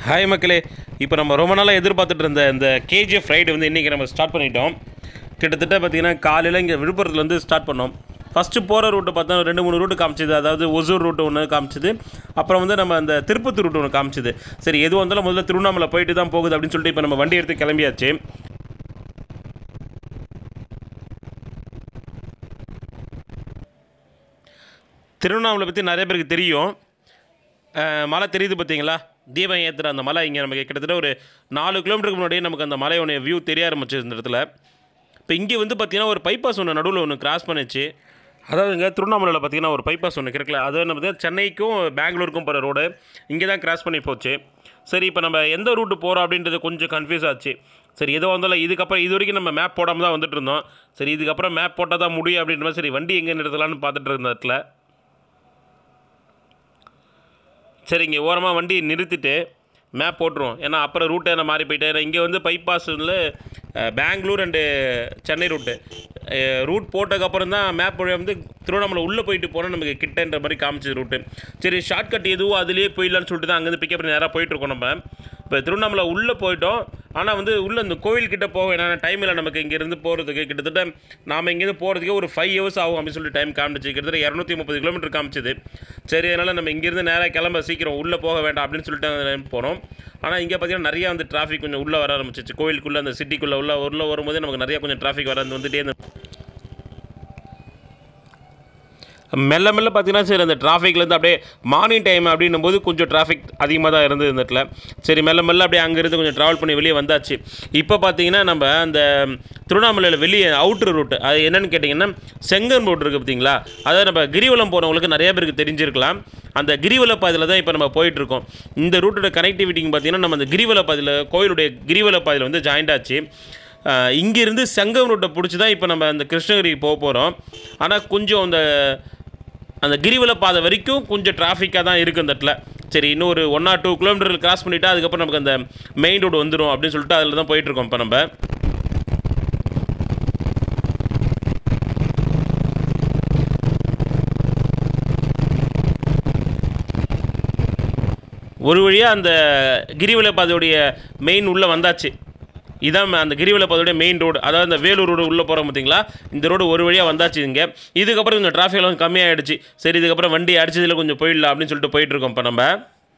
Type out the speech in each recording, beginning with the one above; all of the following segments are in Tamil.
ஹாய் மக்களே இப்போ நம்ம ரொம்ப நாளாக எதிர்பார்த்துட்டு இருந்த இந்த கேஜிஎஃப் ரைடு வந்து இன்றைக்கி நம்ம ஸ்டார்ட் பண்ணிட்டோம் கிட்டத்தட்ட பார்த்தீங்கன்னா காலையில் இங்கே விழுப்புரத்துலேருந்து ஸ்டார்ட் பண்ணோம் ஃபஸ்ட்டு போகிற ரூட்டு பார்த்தா ரெண்டு மூணு ரூட்டு காமிச்சிது அதாவது ஒசூர் ரூட்டு ஒன்று காமிச்சிது அப்புறம் வந்து நம்ம அந்த திருப்பத்தூர் ரூட்டு ஒன்று காமிச்சிது சரி எது வந்தாலும் முதல்ல திருவண்ணாமலை போயிட்டு தான் போகுது அப்படின்னு சொல்லிட்டு இப்போ நம்ம வண்டி எடுத்து கிளம்பியாச்சு திருவண்ணாமலை பற்றி நிறைய பேருக்கு தெரியும் அஹ், மலை தெரியுது பார்த்தீங்களா தீபம் ஏற்றுற அந்த மலை இங்கே நமக்கு கிட்டத்தட்ட ஒரு நாலு கிலோமீட்டருக்கு முன்னாடியே நமக்கு அந்த மலையோட வியூ தெரிய ஆரம்பிச்சு இந்த இடத்துல இப்போ இங்கே வந்து பார்த்தீங்கன்னா ஒரு பைபாஸ் ஒன்று நடுவில் ஒன்று கிராஸ் பண்ணிச்சு அதாவது இங்கே திருவண்ணாமலையில் பார்த்தீங்கன்னா ஒரு பைபாஸ் ஒன்று கிடைக்கல அது என்ன பார்த்தீங்கன்னா சென்னைக்கும் பெங்களூருக்கும் போகிற ரோடு இங்கே தான் கிராஸ் பண்ணி போச்சு சரி இப்போ நம்ம எந்த ரூட்டு போகிறோம் அப்படின்றது கொஞ்சம் கன்ஃபியூஸ் ஆச்சு சரி எதோ வந்தாலும் இதுக்கப்புறம் இது வரைக்கும் நம்ம மேப் போடாமல் தான் வந்துட்டு இருந்தோம் சரி இதுக்கப்புறம் மேப் போட்டால் தான் முடியும் அப்படின்ற மாதிரி சரி வண்டி எங்கே நிறுத்தலாம்னு பார்த்துட்டு இருந்த இடத்துல சரி இங்கே ஓரமாக வண்டி நிறுத்திட்டு மேப் போட்டுருவோம் ஏன்னா அப்புறம் ரூட்டை நான் மாறி போயிட்டேன் ஏன்னா இங்கே வந்து பைபாஸில் Bangalore and Chennai route route போட்டதுக்கப்புறம் தான் மேப் வழியாக வந்து திருவண்ணாமலை உள்ளே போயிட்டு போனால் நமக்கு கிட்டன்ற மாதிரி காமிச்சது ரூட்டு சரி ஷார்ட்கட் எதுவும் அதுலேயே போயிடலான்னு சொல்லிட்டு தான் அங்கேருந்து பிக்கப் பண்ணி நேராக போயிட்டுருக்கோம் நம்ம இப்போ திருவண்ணாமலை உள்ளே போயிட்டோம் ஆனால் வந்து உள்ளே இந்த கோவில்கிட்ட போக வேணாம் டைம் இல்லை நமக்கு இங்கேருந்து போகிறதுக்கு கிட்டத்தட்ட நாம் இங்கேருந்து போகிறதுக்கே ஒரு ஃபைவ் ஹவர்ஸ் ஆகும் அப்படின்னு சொல்லி டைம் காமிச்சு கிட்டத்தட்ட இரநூத்தி முப்பது கிலோமீட்டர் காமிச்சது சரி அதனால் நம்ம இங்கேருந்து நேராக கிளம்ப சீக்கிரம் உள்ளே போக வேண்டாம் அப்படின்னு சொல்லிட்டு போனோம் ஆனால் இங்கே பார்த்தீங்கன்னா நிறையா வந்து டிராஃபிக் கொஞ்சம் உள்ளே வர ஆரம்பிச்சிச்சு கோவிலுக்குள்ளே அந்த சிட்டிக்குள்ளே உள்ள உள்ளே வரும்போது நமக்கு நிறையா கொஞ்சம் டிராஃபிக் வர வந்துட்டே இருந்தது மெல்ல மெல்ல பார்த்தீங்கன்னா சரி அந்த டிராஃபிக்லேருந்து அப்படியே மார்னிங் டைம் அப்படின்னும் போது கொஞ்சம் டிராஃபிக் அதிகமாக தான் இருந்தது இந்த இடத்துல சரி மெல்ல மெல்ல அப்படியே அங்கேருந்து கொஞ்சம் ட்ராவல் பண்ணி வெளியே வந்தாச்சு இப்போ பார்த்தீங்கன்னா நம்ம அந்த திருவண்ணாமலையில் வெளியே அவுட்ரு ரூட்டு அது என்னென்னு கேட்டிங்கன்னா செங்கன் ரோடு இருக்குது பார்த்தீங்களா அதாவது நம்ம கிரிவலம் போனவங்களுக்கு நிறைய பேருக்கு தெரிஞ்சிருக்கலாம் அந்த கிரிவல பாதையில் தான் இப்போ நம்ம போயிட்டுருக்கோம் இந்த ரூட்டோட கனெக்டிவிட்டிங்க பார்த்தீங்கன்னா நம்ம அந்த கிரிவல பாதையில் கோயிலுடைய கிரிவல பாதையில் வந்து ஜாயிண்ட் ஆச்சு ஆஹ் இங்கிருந்து செங்கம் ரூட்டை பிடிச்சி தான் இப்போ நம்ம அந்த கிருஷ்ணகிரிக்கு போக போகிறோம் ஆனால் கொஞ்சம் அந்த அந்த கிரிவல பாதை வரைக்கும் கொஞ்சம் டிராஃபிக்காக தான் இருக்குது அந்த இடத்துல சரி இன்னும் ஒரு one or two kilometre cross பண்ணிவிட்டு அதுக்கப்புறம் நமக்கு அந்த மெயின் ரோடு வந்துடும் அப்படின்னு சொல்லிட்டு அதில் தான் போயிட்டுருக்கோம் இப்போ நம்ம ஒரு வழியாக அந்த கிரிவல பாதையுடைய மெயின் உள்ளே வந்தாச்சு இதான் அந்த கிரிவல பாதையுடைய மெயின் ரோடு அதாவது அந்த வேலூர் ரோடு உள்ளே போகிறோம் பார்த்தீங்களா இந்த ரோடு ஒரு வழியாக வந்தாச்சு இங்கே இதுக்கப்புறம் கொஞ்சம் டிராஃபிக் எல்லாம் கம்மியாகிடுச்சு சரி இதுக்கப்புறம் வண்டி அடிச்சதில் கொஞ்சம் போயிடலாம் அப்படின்னு சொல்லிட்டு போயிட்டுருக்கோம் இப்போ நம்ம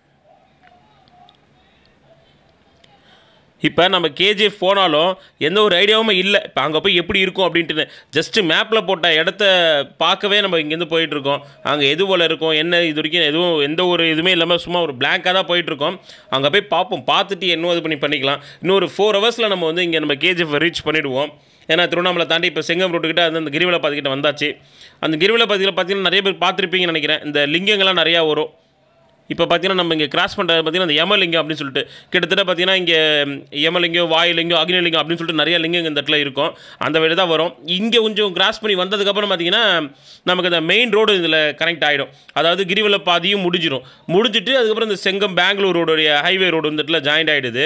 இப்போ நம்ம கேஜிஎஃப் போனாலும் எந்த ஒரு ஐடியாவும் இல்லை இப்போ அங்கே போய் எப்படி இருக்கும் அப்படின்ட்டு ஜஸ்ட்டு மேப்பில் போட்ட இடத்த பார்க்கவே நம்ம இங்கேருந்து போயிட்டுருக்கோம் அங்கே எது போல் இருக்கும் என்ன இது வரைக்கும் எதுவும் எந்த ஒரு இதுவுமே இல்லாமல் சும்மா ஒரு பிளாங்காக தான் போயிட்டுருக்கோம் அங்கே போய் பார்ப்போம் பார்த்துட்டு என்ன இது பண்ணி பண்ணிக்கலாம் இன்னும் ஒரு ஃபோர் ஹவர்ஸில் நம்ம வந்து இங்கே நம்ம கேஜிஎஃப் ரீச் பண்ணிவிடுவோம் ஏன்னா திருவண்ணாமலை தாண்டி இப்போ செங்கம் ரோட்டுக்கிட்ட அது அந்த கிரிவல பாதைக்கிட்ட வந்தாச்சு அந்த கிரிவல பாதையில் பார்த்தீங்கன்னா நிறைய பேர் பார்த்துருப்பீங்கன்னு நினைக்கிறேன் இந்த லிங்கங்கள்லாம் நிறையா வரும் இப்போ பார்த்தீங்கன்னா நம்ம இங்கே கிராஸ் பண்ணுறது பார்த்தீங்கன்னா அந்த யமலிங்கம் அப்படின்னு சொல்லிட்டு கிட்டத்தட்ட பார்த்தீங்கன்னா இங்கே யமலிங்கம் வாயுலிங்கம் அக்னிலிங்கம் அப்படின்னு சொல்லிட்டு நிறைய லிங்கம் இந்த இடத்துல இருக்கும் அந்த வழி தான் வரும் இங்கே கொஞ்சம் கிராஸ் பண்ணி வந்ததுக்கப்புறம் பார்த்தீங்கன்னா நமக்கு அந்த மெயின் ரோடு இதில் கனெக்ட் ஆகிடும் அதாவது கிரிவல பாதையும் முடிஞ்சிடும் முடிஞ்சிட்டு அதுக்கப்புறம் இந்த செங்கம் பெங்களூர் ரோடுடைய ஹைவே ரோடு இந்த இடத்துல ஜாயிண்ட் ஆகிடுது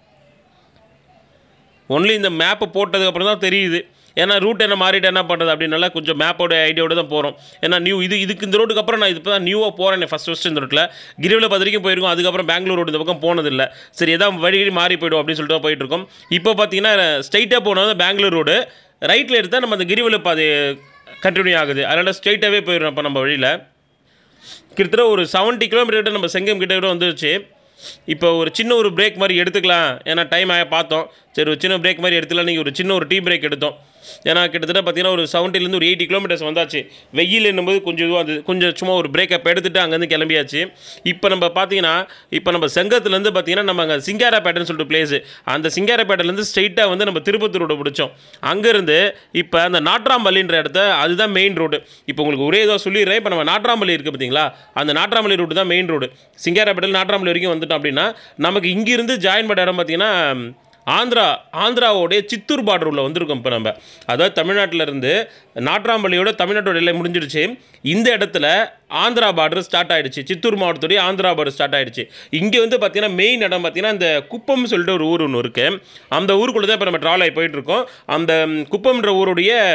ஒன்லி இந்த மேப்பை போட்டதுக்கப்புறம் தான் தெரியுது ஏன்னா ரூட் என்ன மாறிட்டு என்ன பண்ணுறது அப்படின்னால கொஞ்சம் மேப்போட ஐடியாவோட தான் போகிறோம் ஏன்னா நியூ இது இதுக்கு இந்த ரோட்டுக்கு அப்புறம் நான் இப்போ தான் நியூவாக போகிறேன் ஃபஸ்ட் ஃபஸ்ட் இந்த ரோட்டில் கிரிவல பத்திரிக்கும் போயிருக்கோம் அதுக்கப்புறம் பெங்களூர் ரோடு இந்த பக்கம் போனதில்லை சரி எதாவது வழிகடி மாறி போய்டும் அப்படின்னு சொல்லிட்டு தான் போயிட்டுருக்கோம் இப்போ பார்த்தீங்கன்னா ஸ்ட்ரைட்டாக போனது பெங்களூர் ரோடு ரைட்டில் எடுத்தால் நம்ம அந்த கிரிவல பாதை கண்டினியூ ஆகுது அதனால் ஸ்ட்ரைட்டாகவே போயிடும் இப்போ நம்ம வழியில் கிட்டத்தட்ட ஒரு செவன்ட்டி கிலோமீட்டர் நம்ம செங்கம் கிட்ட கூட வந்துருச்சு இப்போ ஒரு சின்ன ஒரு பிரேக் மாதிரி எடுத்துக்கலாம் ஏன்னா டைம் ஆக பார்த்தோம் சரி ஒரு சின்ன பிரேக் மாதிரி எடுத்துக்கலாம் நீங்கள் ஒரு சின்ன ஒரு டீ பிரேக் எடுத்தோம் ஏன்னா கிட்டத்தட்ட பார்த்தீங்கன்னா ஒரு செவன்ட்டிலேருந்து ஒரு எயிட்டி கிலோமீட்டர்ஸ் வந்தாச்சு வெயில் என்னும்போது கொஞ்சம் இதுவாக அது கொஞ்சம் சும்மா ஒரு பிரேக்கப் எடுத்துகிட்டு அங்கேருந்து கிளம்பியாச்சு இப்போ நம்ம பார்த்தீங்கன்னா இப்போ நம்ம செங்கத்துலேருந்து பார்த்தீங்கன்னா நம்ம அங்கே சிங்காரப்பேட்டைன்னு சொல்லிட்டு பிளேஸு அந்த சிங்காரப்பேட்டையிலேருந்து ஸ்ட்ரைட்டாக வந்து நம்ம திருப்பத்தூர் ரோடு பிடிச்சோம் அங்கேருந்து இப்போ அந்த நாட்ராம்பள்ளின்ற இடத்த அதுதான் மெயின் ரோடு இப்போ உங்களுக்கு ஒரே இதாக சொல்லிடுறேன் இப்போ நம்ம நாட்ராம்பள்ளி இருக்குது பார்த்தீங்களா அந்த நாட்ராம்பள்ளி ரோடு தான் மெயின் ரோடு சிங்காரப்பேட்டையில் நாட்ராம்பள்ளி வரைக்கும் வந்துட்டோம் அப்படின்னா நமக்கு இங்கிருந்து ஜாயின் பண்ண இடம் பார்த்தீங்கன்னா ஆந்திரா ஆந்திராவோடைய சித்தூர் பார்டர் உள்ள வந்திருக்கோம் இப்போ நம்ம அதாவது தமிழ்நாட்டில் இருந்து நாட்ராம்பள்ளியோட தமிழ்நாட்டோட எல்லை முடிஞ்சிருச்சு இந்த இடத்துல ஆந்திரா பார்டர் ஸ்டார்ட் ஆயிடுச்சு சித்தூர் மாவட்டத்துடைய ஆந்திரா பார்டர் ஸ்டார்ட் ஆயிடுச்சு இங்கே வந்து பார்த்தீங்கன்னா மெயின் இடம் பார்த்தீங்கன்னா இந்த குப்பம்னு சொல்லிட்டு ஒரு ஊர் ஒன்று இருக்குது அந்த ஊருக்குள்ளே தான் இப்போ நம்ம ட்ராவல் ஆகி போயிட்டுருக்கோம் அந்த ம், குப்பம்ன்ற ஊருடைய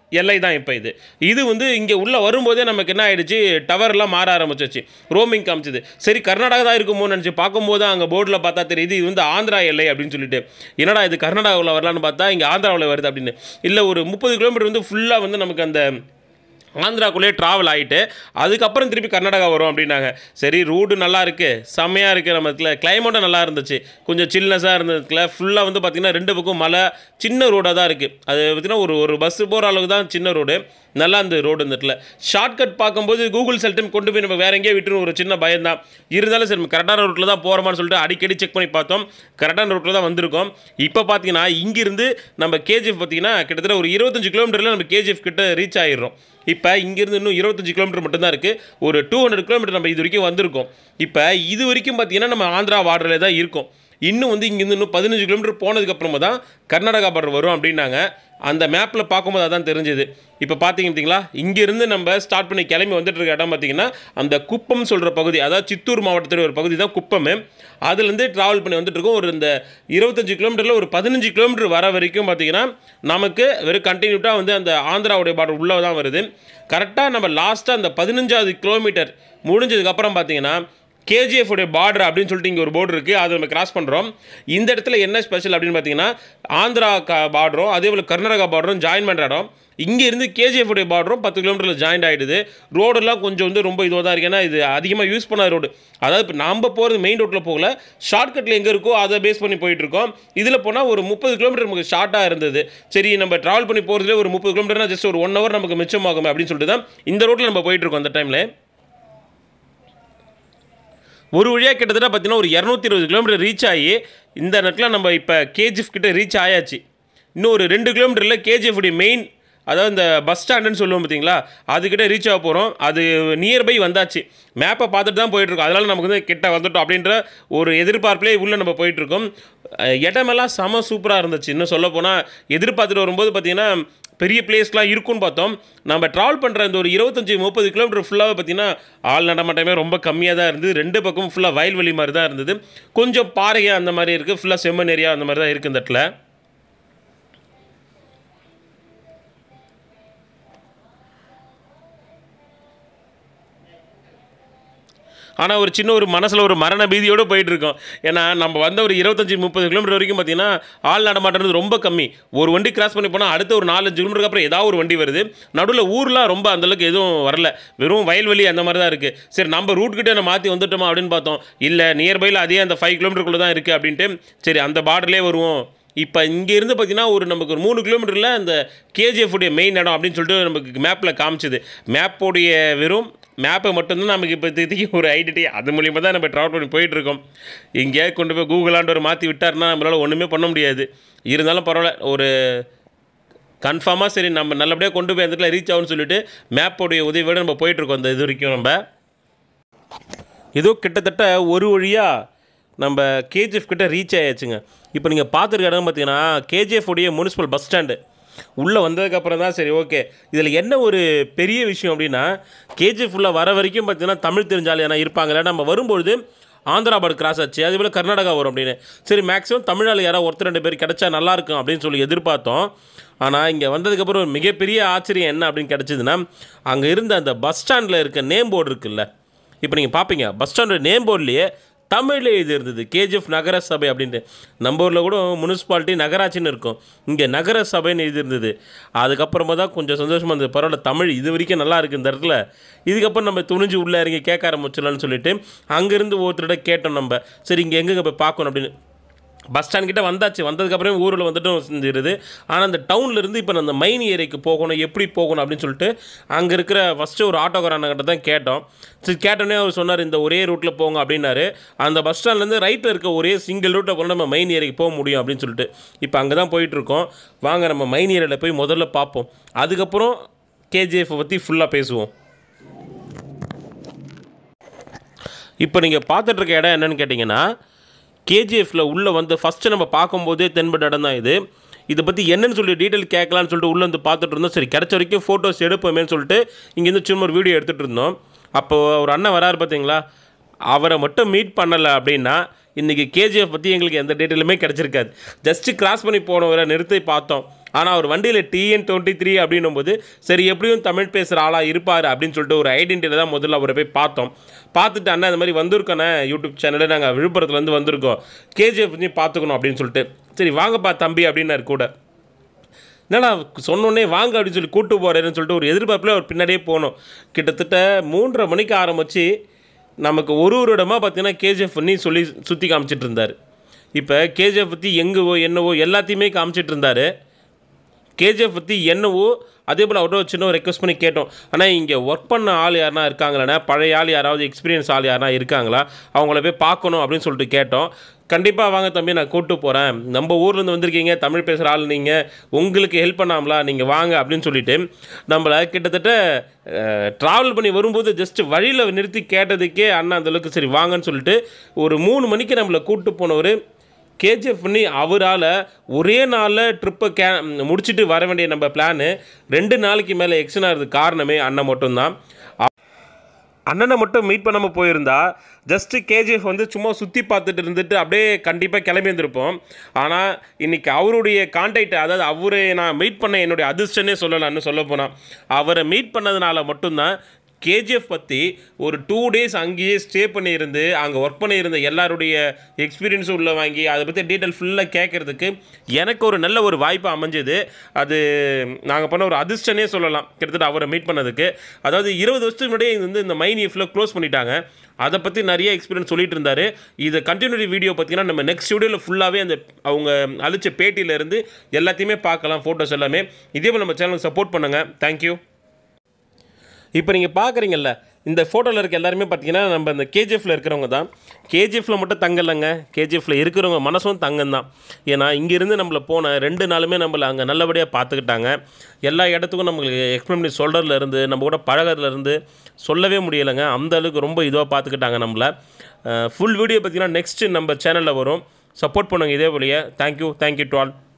எல்லை தான் இப்போ இது இது வந்து இங்கே உள்ளே வரும்போதே நமக்கு என்ன ஆயிடுச்சு டவர்லாம் மாற ஆரம்பிச்சிச்சு ரோமிங் காமிச்சது சரி கர்நாடகா தான் இருக்குமோன்னு நினச்சி பார்க்கும்போது அங்கே போர்டில் பார்த்தா தெரியுது இது வந்து ஆந்திரா எல்லை அப்படின்னு சொல்லிட்டு என்னடா இது கர்நாடகாவில் வரலான்னு பார்த்தா இங்கே ஆந்திராவில் வருது அப்படின்னு இல்லை ஒரு முப்பது கிலோமீட்டர் வந்து ஃபுல்லாக வந்து நமக்கு அந்த ஆந்திராக்குள்ளேயே ட்ராவல் ஆகிட்டு அதுக்கப்புறம் திருப்பி கர்நாடகா வரும் அப்படின்னாங்க சரி ரூடு நல்லா இருக்குது செம்மையாக இருக்குது நம்ம இடத்துல கிளைமேட்டும் நல்லா இருந்துச்சு கொஞ்சம் சில்னஸாக இருந்ததுல ஃபுல்லாக வந்து பார்த்திங்கன்னா ரெண்டு பக்கம் மலை சின்ன ரோடாக தான் இருக்குது அது பார்த்திங்கன்னா ஒரு ஒரு பஸ்ஸு போகிற அளவுக்கு தான் சின்ன ரோடு நல்லா இருந்தது ரோடு இந்த இடத்துல ஷார்ட்கட் பார்க்கும்போது கூகுள் சில டைம் கொண்டு போய் நம்ம வேற எங்கேயோ விட்டுரும் ஒரு சின்ன பயம் தான் இருந்தாலும் சரி கரெக்டான ரூட்டில் தான் போகிறோமான்னு சொல்லிட்டு அடிக்கடி செக் பண்ணி பார்த்தோம் கரெக்டான ரூட்டில் தான் வந்திருக்கோம் இப்போ பார்த்தீங்கன்னா இங்கிருந்து நம்ம கேஜிஎஃப் பார்த்தீங்கன்னா கிட்டத்தட்ட ஒரு இருபத்தஞ்சு கிலோமீட்டரில் நம்ம கேஜிஎஃப் கிட்ட ரீச் ஆகிடுறோம் இப்போ இங்கேருந்து இன்னும் இருபத்தஞ்சு கிலோமீட்டர் மட்டும்தான் இருக்குது ஒரு டூ ஹண்ட்ரட் கிலோமீட்டர் நம்ம இது வரைக்கும் வந்திருக்கோம் இப்போ இது வரைக்கும் பார்த்தீங்கன்னா நம்ம ஆந்திரா பார்டரில் தான் இருக்கோம் இன்னும் வந்து இங்கேருந்து இன்னும் பதினஞ்சு கிலோமீட்டர் போனதுக்கப்புறமா தான் கர்நாடகா பார்டர் வரும் அப்படின்னாங்க அந்த மேப்பில் பார்க்கும்போது அதான் தெரிஞ்சுது இப்போ பார்த்தீங்க பார்த்தீங்களா இங்கேருந்து நம்ம ஸ்டார்ட் பண்ணி கிளம்பி வந்துட்டு இருக்க இடம் பார்த்தீங்கன்னா அந்த குப்பம் சொல்கிற பகுதி அதாவது சித்தூர் மாவட்டத்தில் ஒரு பகுதி தான் குப்பம் அதுலேருந்து ட்ராவல் பண்ணி வந்துட்டு இருக்கோம் ஒரு இந்த இருபத்தஞ்சு கிலோமீட்டரில் ஒரு பதினஞ்சு கிலோமீட்டர் வர வரைக்கும் பார்த்தீங்கன்னா நமக்கு வெறும் கண்டினியூட்டாக வந்து அந்த ஆந்திராவுடைய பார்டர் உள்ளே தான் வருது கரெக்டாக நம்ம லாஸ்ட்டாக அந்த பதினஞ்சாவது கிலோமீட்டர் முடிஞ்சதுக்கப்புறம் பார்த்தீங்கன்னா கேஜிஎஃப் உடைய பார்டர் அப்படின்னு சொல்லிட்டு இங்கே ஒரு போர்டு இருக்குது அதை நம்ம கிராஸ் பண்ணுறோம் இந்த இடத்துல என்ன ஸ்பெஷல் அப்படின்னு பார்த்தீங்கன்னா ஆந்திரா கா பார்டரும் அதே போல் கர்நாடகா பார்டரும் ஜாயின் பண்ணுற இடம் இங்கே இருந்து கேஜிஎஃப் உடைய பார்டரும் பத்து கிலோமீட்டரில் ஜாயின் ஆகிடுது ரோடெல்லாம் கொஞ்சம் வந்து ரொம்ப இதுவாக தான் இருக்குது ஏன்னா இது அதிகமாக யூஸ் பண்ணாத ரோடு அதாவது இப்போ நம்ம போகிறது மெயின் ரோட்டில் போகல ஷார்ட்கட்டில் எங்கே இருக்கோ அதை பேஸ் பண்ணி போயிட்டு இருக்கோம் இதில் போனால் ஒரு முப்பது கிலோமீட்டர் நமக்கு ஷார்ட்டாக இருந்தது சரி நம்ம ட்ராவல் பண்ணி போகிறதுலே ஒரு முப்பது கிலோமீட்டர்னா ஜஸ்ட் ஒரு ஒன் ஹவர் நமக்கு மிச்சமாகும் அப்படின்னு சொல்லிட்டு தான் இந்த ரோட்டில் நம்ம போயிட்டு இருக்கோம் அந்த டைமில் ஒரு வழியாக கிட்டத்தட்ட பார்த்தீங்கன்னா ஒரு இரநூத்தி இருபது கிலோமீட்டர் ரீச் ஆகி இந்த நேரத்தில் நம்ம இப்போ கேஜிஎஃப் கிட்ட ரீச் ஆயாச்சு இன்னும் ஒரு ரெண்டு கிலோமீட்டரில் கேஜிஎஃப் உடைய மெயின் அதாவது இந்த பஸ் ஸ்டாண்டுன்னு சொல்லுவோம் பார்த்தீங்களா அதுக்கிட்ட ரீச் ஆக போகிறோம் அது நியர்பை வந்தாச்சு மேப்பை பார்த்துட்டு தான் போயிட்டுருக்கோம் அதனால் நமக்கு வந்து கிட்ட வந்துட்டோம் அப்படின்ற ஒரு எதிர்பார்ப்பிலே உள்ளே நம்ம போயிட்டுருக்கோம் அஹ் இடமெல்லாம் செம சூப்பராக இருந்துச்சு இன்னும் சொல்லப்போனால் எதிர்பார்த்துட்டு வரும்போது பார்த்தீங்கன்னா பெரிய பிளேஸ்லாம் இருக்கும்னு பார்த்தோம் நம்ம ட்ராவல் பண்ணுற இந்த ஒரு இருபத்தஞ்சி முப்பது கிலோமீட்டர் ஃபுல்லாகவே பார்த்தீங்கன்னா ஆள் நடமாட்டமே ரொம்ப கம்மியாக தான் இருந்தது ரெண்டு பக்கமும் ஃபுல்லாக வயல்வெளி மாதிரி தான் இருந்தது கொஞ்சம் பாறையாக அந்த மாதிரி இருக்குது ஃபுல்லாக செம்மண் ஏரியா அந்த மாதிரி தான் இருக்குது இந்த இடத்துல ஆனால் ஒரு சின்ன ஒரு மனசில் ஒரு மரண பீதியோடு போயிட்டு இருக்கோம் ஏன்னா நம்ம வந்த ஒரு இருபத்தஞ்சி முப்பது கிலோமீட்டர் வரைக்கும் பார்த்தீங்கன்னா ஆள் நடமாட்டது ரொம்ப கம்மி ஒரு வண்டி கிராஸ் பண்ணி போனால் அடுத்த ஒரு நாலஞ்சு கிலோமீட்டருக்கு அப்புறம் ஏதாவது ஒரு வண்டி வருது நடுவில் ஊர்லாம் ரொம்ப அந்தளவுக்கு எதுவும் வரல வெறும் வயல்வெளி அந்த மாதிரி தான் இருக்குது சரி நம்ம ரூட் கிட்டே நம்ம மாற்றி வந்துட்டோமா அப்படின்னு பார்த்தோம் இல்லை நியர்பையில் அதே அந்த ஃபைவ் கிலோமீட்டருக்குள்ளே தான் இருக்குது அப்படின்ட்டு சரி அந்த பார்டர்லேயே வருவோம் இப்போ இங்கேருந்து பார்த்தீங்கன்னா ஒரு நமக்கு ஒரு மூணு கிலோமீட்டரில் அந்த கேஜிஎஃப் உடைய மெயின் இடம் அப்படின்னு சொல்லிட்டு நமக்கு மேப்பில் காமிச்சுது மேப்போடைய வெறும் மேப்பை மட்டும்தான் நமக்கு இப்போ இப்போதைக்கு ஒரு ஐடென்டி அது மூலியமாக தான் நம்ம ட்ராவல் பண்ணி போயிட்டுருக்கோம் எங்கேயாவது கொண்டு போய் கூகுள் ஆண்டவர் மாற்றி விட்டார்னா நம்மளால் ஒன்றுமே பண்ண முடியாது இருந்தாலும் பரவாயில்ல ஒரு கன்ஃபார்மாக சரி நம்ம நல்லபடியாக கொண்டு போய் அந்த இடத்துல ரீச் ஆகும்னு சொல்லிட்டு மேப்போடைய உதவியோடு நம்ம போயிட்டுருக்கோம் அந்த இது வரைக்கும் நம்ம ஏதோ கிட்டத்தட்ட ஒரு வழியாக நம்ம கேஜிஎஃப் கிட்ட ரீச் ஆயாச்சுங்க இப்போ நீங்கள் பார்த்துருக்க இடம் பார்த்தீங்கன்னா கேஜிஎஃப் உடைய முனிசிபல் பஸ் ஸ்டாண்டு உள்ளே வந்ததுக்கப்புறம் தான் சரி ஓகே இதில் என்ன ஒரு பெரிய விஷயம் அப்படின்னா கேஜிஎஃப் உள்ள வர வரைக்கும் பார்த்தீங்கன்னா தமிழ் தெரிஞ்சாலும் ஏன்னா இருப்பாங்கல்ல நம்ம வரும்பொழுது ஆந்திரா பார்டர் கிராஸ் ஆச்சு அதே போல் கர்நாடகா வரும் அப்படின்னு சரி மேக்ஸிமம் தமிழ்நாடு யாராவது ஒருத்தர் ரெண்டு பேர் கிடச்சா நல்லா இருக்கும் அப்படின்னு சொல்லி எதிர்பார்த்தோம் ஆனால் இங்கே வந்ததுக்கப்புறம் ஒரு மிகப்பெரிய ஆச்சரியம் என்ன அப்படின்னு கிடச்சிதுன்னா அங்கே இருந்த அந்த பஸ் ஸ்டாண்டில் இருக்க நேம் போர்டு இருக்குல்ல இப்போ நீங்கள் பார்ப்பீங்க பஸ் ஸ்டாண்டோட நேம் போர்ட்லேயே தமிழில் எழுதி இருந்தது கேஜிஎஃப் நகர சபை அப்படின்ட்டு நம்ம ஊரில் கூட முனிசிபாலிட்டி நகராட்சின்னு இருக்கும் இங்கே நகர சபைன்னு எழுதி இருந்தது அதுக்கப்புறமா தான் கொஞ்சம் சந்தோஷமாக இருந்தது பரவாயில்ல தமிழ் இது வரைக்கும் நல்லா இருக்குது இந்த இடத்துல இதுக்கப்புறம் நம்ம துணிஞ்சு உள்ளே இறங்கி கேட்க ஆரம்பிச்சிடலாம்னு சொல்லிட்டு அங்கேருந்து ஒருத்தர்கிட்ட கேட்டோம் நம்ம சரி இங்கே எங்கெங்கே போய் பார்க்கணும் அப்படின்னு பஸ் ஸ்டாண்ட் கிட்ட வந்தாச்சு வந்ததுக்கப்புறம் ஊரில் வந்துட்டும் செஞ்சிருது ஆனால் அந்த டவுன்ல இருந்து இப்போ அந்த மைன் ஏரியாக்கு போகணும் எப்படி போகணும் அப்படின்னு சொல்லிட்டு அங்கே இருக்கிற ஃபஸ்ட்டு ஒரு ஆட்டோக்காரங்கிட்ட தான் கேட்டோம் சரி கேட்டோன்னே அவர் சொன்னார் இந்த ஒரே ரூட்டில் போங்க அப்படின்னாரு அந்த பஸ் ஸ்டாண்ட்லேருந்து ரைட்டில் இருக்க ஒரே சிங்கிள் ரூட்டில் போனால் நம்ம மைன் ஏரியாக்கு போக முடியும் அப்படின்னு சொல்லிட்டு இப்போ அங்கே தான் போயிட்டுருக்கோம் வாங்க நம்ம மைன் ஏரியாவில் போய் முதல்ல பார்ப்போம் அதுக்கப்புறம் கேஜிஎஃப் பற்றி ஃபுல்லாக பேசுவோம் இப்போ நீங்கள் பார்த்துட்ருக்க இடம் என்னன்னு கேட்டிங்கன்னா கேஜிஎஃப்பில் உள்ளே வந்து ஃபஸ்ட்டு நம்ம பார்க்கும்போதே தென்பட்ட இடம் தான் இது இதை பற்றி என்னன்னு சொல்லி டீட்டெயில் கேட்கலான்னு சொல்லிட்டு உள்ளே வந்து பார்த்துட்டு இருந்தோம் சரி கிடைச்ச வரைக்கும் ஃபோட்டோஸ் எடுப்போமேன்னு சொல்லிட்டு இங்கேருந்து சும்மா ஒரு வீடியோ எடுத்துகிட்டு இருந்தோம் அப்போது ஒரு அண்ணன் வராரு பார்த்தீங்களா அவரை மட்டும் மீட் பண்ணலை அப்படின்னா இன்றைக்கி கேஜிஎஃப் பற்றி எங்களுக்கு எந்த டீட்டெயிலுமே கிடச்சிருக்காது ஜஸ்ட்டு கிராஸ் பண்ணி போனவரை நிறுத்தி பார்த்தோம் ஆனால் அவர் வண்டியில் டிஎன் டுவெண்ட்டி த்ரீ அப்படின்னும் போது சரி எப்படியும் தமிழ் பேசுகிற ஆளாக இருப்பார் அப்படின்னு சொல்லிட்டு ஒரு ஐடென்டிட்டியில் தான் முதல்ல அவரை போய் பார்த்தோம் பார்த்துட்டு அண்ணா இந்த மாதிரி வந்திருக்கோண்ணே யூடியூப் சேனலில் நாங்கள் விழுப்புரத்துலேருந்து வந்திருக்கோம் கேஜிஎஃப் பற்றி பார்த்துக்கணும் அப்படின்னு சொல்லிட்டு சரி வாங்கப்பா தம்பி அப்படின்னாரு கூட என்னடா சொன்னோன்னே வாங்க அப்படின்னு சொல்லி கூட்டு போகிறேன்னு சொல்லிட்டு ஒரு எதிர்பார்ப்பில் அவர் பின்னாடியே போனோம் கிட்டத்தட்ட மூன்றரை மணிக்கு ஆரம்பித்து நமக்கு ஒரு ஒரு இடமா பார்த்தீங்கன்னா கேஜிஎஃப் பண்ணி சொல்லி சுற்றி காமிச்சிட்டு இருந்தார் இப்போ கேஜிஎஃப் பற்றி எங்கவோ என்னவோ எல்லாத்தையுமே காமிச்சிட்டு இருந்தார் கேஜிஎஃப் பற்றி என்னவோ அதே போல் அவர்கிட்ட ஒரு சின்ன ரெக்வஸ்ட் பண்ணி கேட்டோம் ஆனால் இங்கே ஒர்க் பண்ண ஆள் யாருனா இருக்காங்களாண்ணா பழைய ஆள் யாராவது எக்ஸ்பீரியன்ஸ் ஆள் யாருனா இருக்காங்களா அவங்கள போய் பார்க்கணும் அப்படின்னு சொல்லிட்டு கேட்டோம் கண்டிப்பாக வாங்க தம்பி நான் கூப்பிட்டு போகிறேன் நம்ம ஊர்லேருந்து வந்திருக்கீங்க தமிழ் பேசுகிற ஆள் நீங்கள் உங்களுக்கு ஹெல்ப் பண்ணாமலா நீங்கள் வாங்க அப்படின்னு சொல்லிட்டு நம்மளை கிட்டத்தட்ட ட்ராவல் பண்ணி வரும்போது ஜஸ்ட் வழியில் நிறுத்தி கேட்டதுக்கே அண்ணா அந்தளவுக்கு சரி வாங்கன்னு சொல்லிட்டு ஒரு மூணு மணிக்கு நம்மளை கூப்பிட்டு போனவர் கேஜிஎஃப் பண்ணி அவரால் ஒரே நாளில் ட்ரிப்பை கே முடிச்சுட்டு வர வேண்டிய நம்ம பிளானு ரெண்டு நாளைக்கு மேலே எக்ஸ்டன் ஆகிறதுக்கு காரணமே அண்ணன் மட்டும்தான் அ- அண்ணனை மட்டும் மீட் பண்ணாமல் போயிருந்தா ஜஸ்ட்டு கேஜிஎஃப் வந்து சும்மா சுற்றி பார்த்துட்டு இருந்துட்டு அப்படியே கண்டிப்பாக கிளம்பி வந்திருப்போம் ஆனால் இன்னைக்கு அவருடைய கான்டாக்ட் அதாவது அவரை நான் மீட் பண்ண என்னுடைய அதிர்ஷ்டனே சொல்லலாம்னு சொல்ல போனால் அவரை மீட் பண்ணதுனால மட்டும்தான் கேஜிஎஃப் பற்றி ஒரு டூ டேஸ் அங்கேயே ஸ்டே பண்ணியிருந்து அங்கே ஒர்க் பண்ணியிருந்த எல்லாருடைய எக்ஸ்பீரியன்ஸும் உள்ள வாங்கி அதை பற்றி டீட்டெயில் ஃபுல்லாக கேட்குறதுக்கு எனக்கு ஒரு நல்ல ஒரு வாய்ப்பு அமைஞ்சது அது நாங்கள் பண்ண ஒரு அதிர்ஷ்டனே சொல்லலாம் கிட்டத்தட்ட அவரை மீட் பண்ணதுக்கு அதாவது இருபது வருஷத்துக்கு முன்னாடியே இது வந்து இந்த மைன் எஃப்ல க்ளோஸ் பண்ணிட்டாங்க அதை பற்றி நிறைய எக்ஸ்பீரியன்ஸ் சொல்லிட்டு இருந்தார் இதை கண்டினியூட்டி வீடியோ பார்த்தீங்கன்னா நம்ம நெக்ஸ்ட் வீடியோவில் ஃபுல்லாகவே அந்த அவங்க அழிச்ச பேட்டியிலேருந்து எல்லாத்தையுமே பார்க்கலாம் ஃபோட்டோஸ் எல்லாமே இதே போல் நம்ம சேனலுக்கு சப்போர்ட் பண்ணுங்கள் தேங்க்யூ இப்போ நீங்கள் பார்க்குறீங்கல்ல இந்த ஃபோட்டோவில் இருக்க எல்லாருமே பார்த்தீங்கன்னா நம்ம இந்த கேஜிஎஃப்ல இருக்கிறவங்க தான் கேஜிஎஃப்ல மட்டும் தங்கலைங்க கேஜிஎஃப்ல இருக்கிறவங்க மனசும் தங்கம் தான் ஏன்னா இங்கேருந்து நம்மளை போன ரெண்டு நாளுமே நம்மளை அங்கே நல்லபடியாக பார்த்துக்கிட்டாங்க எல்லா இடத்துக்கும் நம்மளுக்கு எக்ஸ்பிளைன் பண்ணி சொல்கிறதுல இருந்து நம்ம கூட பழகுறதுல இருந்து சொல்லவே முடியலைங்க அந்த அளவுக்கு ரொம்ப இதுவாக பார்த்துக்கிட்டாங்க நம்மளை ஃபுல் வீடியோ பார்த்தீங்கன்னா நெக்ஸ்ட்டு நம்ம சேனலில் வரும் சப்போர்ட் பண்ணுங்க இதே வழியே தேங்க்யூ தேங்க்யூ டு ஆல்